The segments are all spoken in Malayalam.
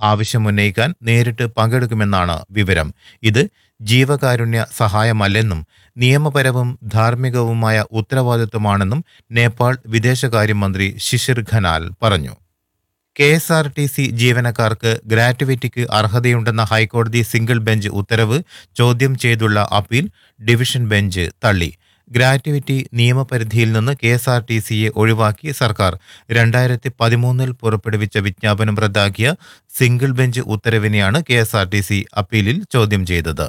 ആവശ്യമുന്നയിക്കാൻ നേരിട്ട് പങ്കെടുക്കുമെന്നാണ് വിവരം ഇത് ജീവകാരുണ്യ സഹായമല്ലെന്നും നിയമപരവും ധാർമ്മികവുമായ ഉത്തരവാദിത്വമാണെന്നും നേപ്പാൾ വിദേശകാര്യമന്ത്രി ശിശിർ ഖനാൽ പറഞ്ഞു K S R T C ജീവനക്കാർക്ക് ഗ്രാറ്റുവിറ്റിക്ക് അർഹതയുണ്ടെന്ന ഹൈക്കോടതി സിംഗിൾ ബെഞ്ച് ഉത്തരവ് ചോദ്യം ചെയ്തുള്ള അപ്പീൽ ഡിവിഷൻ ബെഞ്ച് തള്ളി ഗ്രാറ്റുവിറ്റി നിയമപരിധിയിൽ നിന്ന് കെ എസ് ആർ ടി സിയെ ഒഴിവാക്കി സർക്കാർ രണ്ടായിരത്തി പതിമൂന്നിൽ പുറപ്പെടുവിച്ച വിജ്ഞാപനം റദ്ദാക്കിയ സിംഗിൾ ബെഞ്ച് ഉത്തരവിനെയാണ് K S R T C അപ്പീലിൽ ചോദ്യം ചെയ്തത്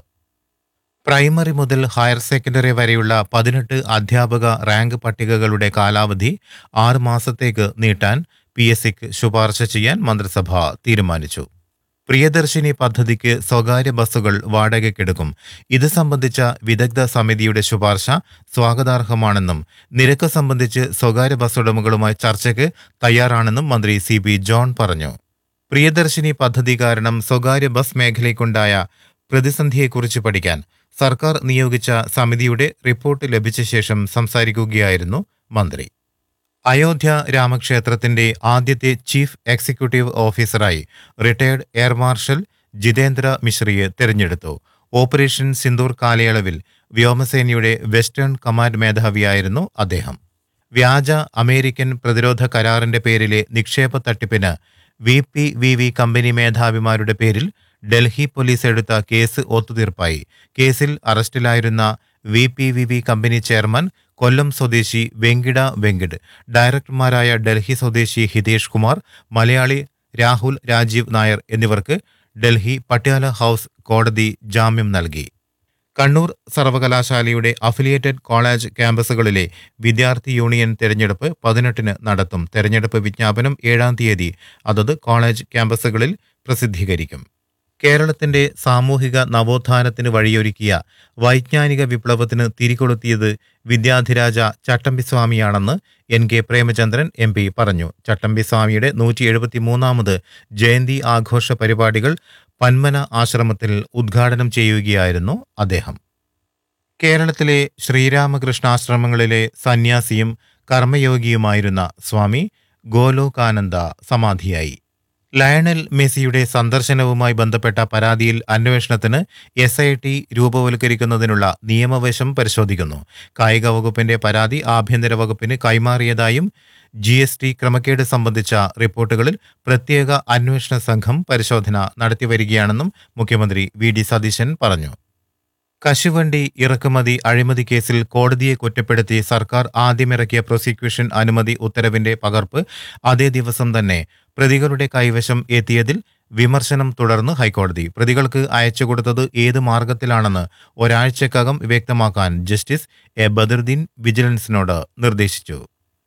പ്രൈമറി മുതൽ ഹയർ സെക്കൻഡറി വരെയുള്ള പതിനെട്ട് അധ്യാപക റാങ്ക് പട്ടികകളുടെ കാലാവധി ആറ് മാസത്തേക്ക് നീട്ടാൻ പി എസ് സിക്ക് ശുപാർശ ചെയ്യാൻ മന്ത്രിസഭ തീരുമാനിച്ചു പ്രിയദർശിനി പദ്ധതിക്ക് സ്വകാര്യ ബസ്സുകൾ വാടകയ്ക്കെടുക്കും ഇത് സംബന്ധിച്ച വിദഗ്ധ സമിതിയുടെ ശുപാർശ സ്വാഗതാർഹമാണെന്നും നിരക്ക് സംബന്ധിച്ച് സ്വകാര്യ ബസ് ഉടമകളുമായി ചർച്ചയ്ക്ക് തയ്യാറാണെന്നും മന്ത്രി സി പി ജോൺ പറഞ്ഞു പ്രിയദർശിനി പദ്ധതി കാരണം സ്വകാര്യ ബസ് മേഖലയ്ക്കുണ്ടായ പ്രതിസന്ധിയെക്കുറിച്ച് പഠിക്കാൻ സർക്കാർ നിയോഗിച്ച സമിതിയുടെ റിപ്പോർട്ട് ലഭിച്ച ശേഷം സംസാരിക്കുകയായിരുന്നു മന്ത്രി അയോധ്യ രാമക്ഷേത്രത്തിന്റെ ആദ്യത്തെ ചീഫ് എക്സിക്യൂട്ടീവ് ഓഫീസറായി റിട്ടയർഡ് എയർ മാർഷൽ ജിതേന്ദ്ര മിശ്രയെ തെരഞ്ഞെടുത്തു ഓപ്പറേഷൻ സിന്ദൂർ കാലയളവിൽ വ്യോമസേനയുടെ വെസ്റ്റേൺ കമാൻഡ് മേധാവിയായിരുന്നു അദ്ദേഹം വ്യാജ അമേരിക്കൻ പ്രതിരോധ കരാറിന്റെ പേരിലെ നിക്ഷേപ തട്ടിപ്പിന് V P V V company മേധാവിമാരുടെ പേരിൽ ഡൽഹി പോലീസ് എടുത്ത കേസ് ഒത്തുതീർപ്പായി കേസിൽ അറസ്റ്റിലായിരുന്ന V P V V company chairman Kollam സ്വദേശി വെങ്കിട വെങ്കിട് ഡയറക്ടർമാരായ ഡൽഹി സ്വദേശി ഹിതേഷ് കുമാർ മലയാളി രാഹുൽ രാജീവ് നായർ എന്നിവർക്ക് ഡൽഹി പട്യാല ഹൗസ് കോടതി ജാമ്യം നൽകി കണ്ണൂർ സർവകലാശാലയുടെ അഫിലിയേറ്റഡ് കോളേജ് ക്യാമ്പസുകളിലെ വിദ്യാർത്ഥി യൂണിയൻ തെരഞ്ഞെടുപ്പ് പതിനെട്ടിന് നടത്തും തെരഞ്ഞെടുപ്പ് വിജ്ഞാപനം ഏഴാം തീയതി അതത് കോളേജ് ക്യാമ്പസുകളിൽ പ്രസിദ്ധീകരിക്കും കേരളത്തിന്റെ സാമൂഹിക നവോത്ഥാനത്തിന് വഴിയൊരുക്കിയ വൈജ്ഞാനിക വിപ്ലവത്തിന് തിരികൊളുത്തിയത് വിദ്യാധിരാജ ചട്ടമ്പിസ്വാമിയാണെന്ന് N K Premachandran M P പറഞ്ഞു ചട്ടമ്പിസ്വാമിയുടെ നൂറ്റി എഴുപത്തിമൂന്നാമത് ജയന്തി ആഘോഷ പരിപാടികൾ പന്മന ആശ്രമത്തിൽ ഉദ്ഘാടനം ചെയ്യുകയായിരുന്നു അദ്ദേഹം കേരളത്തിലെ ശ്രീരാമകൃഷ്ണാശ്രമങ്ങളിലെ സന്യാസിയും കർമ്മയോഗിയുമായിരുന്ന സ്വാമി ഗോലോകാനന്ദ സമാധിയായി ലയണൽ മെസ്സിയുടെ സന്ദർശനവുമായി ബന്ധപ്പെട്ട പരാതിയിൽ അന്വേഷണത്തിന് എസ് ഐ ടി രൂപവൽക്കരിക്കുന്നതിനുള്ള നിയമവശം പരിശോധിക്കുന്നു കായിക വകുപ്പിന്റെ പരാതി ആഭ്യന്തര വകുപ്പിന് കൈമാറിയതായും ജി എസ് ടി ക്രമക്കേട് സംബന്ധിച്ച റിപ്പോർട്ടുകളിൽ പ്രത്യേക അന്വേഷണ സംഘം പരിശോധന നടത്തിവരികയാണെന്നും മുഖ്യമന്ത്രി വി ഡി സതീശൻ പറഞ്ഞു കശുവണ്ടി ഇറക്കുമതി അഴിമതി കേസിൽ കോടതിയെ കുറ്റപ്പെടുത്തി സർക്കാർ ആദ്യമിറക്കിയ പ്രോസിക്യൂഷൻ അനുമതി ഉത്തരവിന്റെ പകർപ്പ് അതേ ദിവസം തന്നെ പ്രതികളുടെ കൈവശം എത്തിയതിൽ വിമർശനം തുടർന്ന് ഹൈക്കോടതി പ്രതികൾക്ക് അയച്ചുകൊടുത്തത് ഏത് മാർഗത്തിലാണെന്ന് ഒരാഴ്ചക്കകം വ്യക്തമാക്കാൻ ജസ്റ്റിസ് എ ബദറുദ്ദീൻ വിജിലൻസിനോട് നിർദ്ദേശിച്ചു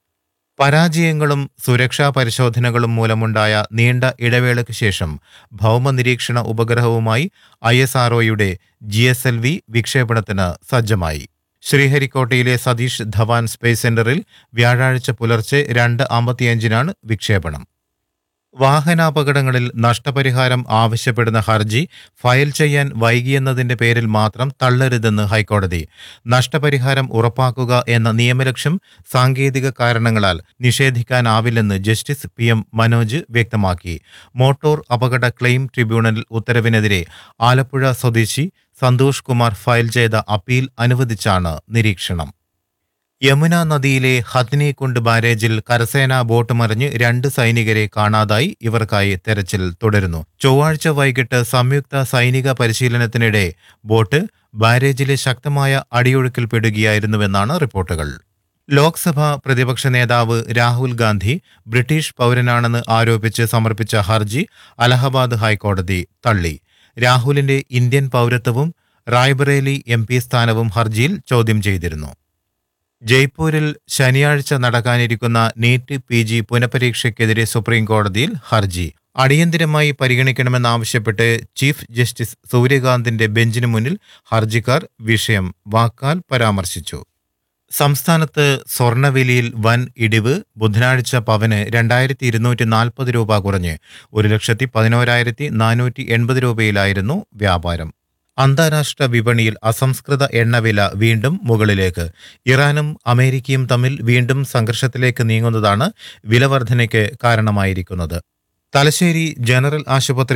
പരാജയങ്ങളും സുരക്ഷാ പരിശോധനകളും മൂലമുണ്ടായ നീണ്ട ഇടവേളയ്ക്ക് ശേഷം ഭൗമ നിരീക്ഷണ ഉപഗ്രഹവുമായി ഐ എസ് ആർഒയുടെ ജി എസ് എൽ വി വിക്ഷേപണത്തിന് സജ്ജമായി ശ്രീഹരിക്കോട്ടയിലെ സതീഷ് ധവാൻ സ്പേസ് സെന്ററിൽ വ്യാഴാഴ്ച പുലർച്ചെ രണ്ട് അമ്പത്തിയഞ്ചിനാണ് വിക്ഷേപണം വാഹനാപകടങ്ങളിൽ നഷ്ടപരിഹാരം ആവശ്യപ്പെടുന്ന ഹർജി ഫയൽ ചെയ്യാൻ വൈകിയെന്നതിന്റെ പേരിൽ മാത്രം തള്ളരുതെന്ന് ഹൈക്കോടതി നഷ്ടപരിഹാരം ഉറപ്പാക്കുക എന്ന നിയമലക്ഷ്യം സാങ്കേതിക കാരണങ്ങളാൽ നിഷേധിക്കാനാവില്ലെന്ന് ജസ്റ്റിസ് പി എം മനോജ് വ്യക്തമാക്കി മോട്ടോർ അപകട ക്ലെയിം ട്രിബ്യൂണൽ ഉത്തരവിനെതിരെ ആലപ്പുഴ സ്വദേശി സന്തോഷ് കുമാർ ഫയൽ ചെയ്ത അപ്പീൽ അനുവദിച്ചാണ് നിരീക്ഷണം യമുന നദിയിലെ ഹത്നികുണ്ട് ബാരേജിൽ കരസേന ബോട്ട് മറിഞ്ഞ് രണ്ട് സൈനികരെ കാണാതായി ഇവർക്കായി തെരച്ചിൽ തുടരുന്നു ചൊവ്വാഴ്ച വൈകിട്ട് സംയുക്ത സൈനിക പരിശീലനത്തിനിടെ ബോട്ട് ബാരേജിലെ ശക്തമായ അടിയൊഴുക്കിൽപ്പെടുകയായിരുന്നുവെന്നാണ് റിപ്പോർട്ടുകൾ ലോക്സഭ പ്രതിപക്ഷ നേതാവ് രാഹുൽ ഗാന്ധി ബ്രിട്ടീഷ് പൗരനാണെന്ന് ആരോപിച്ച് സമർപ്പിച്ച ഹർജി അലഹബാദ് ഹൈക്കോടതി തള്ളി രാഹുലിന്റെ ഇന്ത്യൻ പൗരത്വവും റായ്ബറേലി എം പി സ്ഥാനവും ഹർജിയിൽ ചോദ്യം ചെയ്തിരുന്നു ജയ്പൂരിൽ ശനിയാഴ്ച നടക്കാനിരിക്കുന്ന നീറ്റ് പി ജി പുനഃപരീക്ഷയ്ക്കെതിരെ സുപ്രീം കോടതിയിൽ ഹർജി അടിയന്തിരമായി പരിഗണിക്കണമെന്നാവശ്യപ്പെട്ട് ചീഫ് ജസ്റ്റിസ് സൂര്യകാന്തിന്റെ ബെഞ്ചിന് മുന്നിൽ ഹർജിക്കാർ വിഷയം വാക്കാൽ പരാമർശിച്ചു സംസ്ഥാനത്ത് സ്വർണ്ണവിലയിൽ വൻ ഇടിവ് ബുധനാഴ്ച പവന് രണ്ടായിരത്തി ഇരുന്നൂറ്റി നാൽപ്പത് രൂപ കുറഞ്ഞ് ഒരു ലക്ഷത്തി പതിനോരായിരത്തി നാനൂറ്റി എൺപത് രൂപയിലായിരുന്നു വ്യാപാരം അന്താരാഷ്ട്ര വിപണിയിൽ അസംസ്കൃത എണ്ണവില വീണ്ടും മുകളിലേക്ക് ഇറാനും അമേരിക്കയും തമ്മിൽ വീണ്ടും സംഘർഷത്തിലേക്ക് നീങ്ങുന്നതാണ് വിലവർധനയ്ക്ക് കാരണമായിരിക്കുന്നത് തലശ്ശേരി ജനറൽ ആശുപത്രി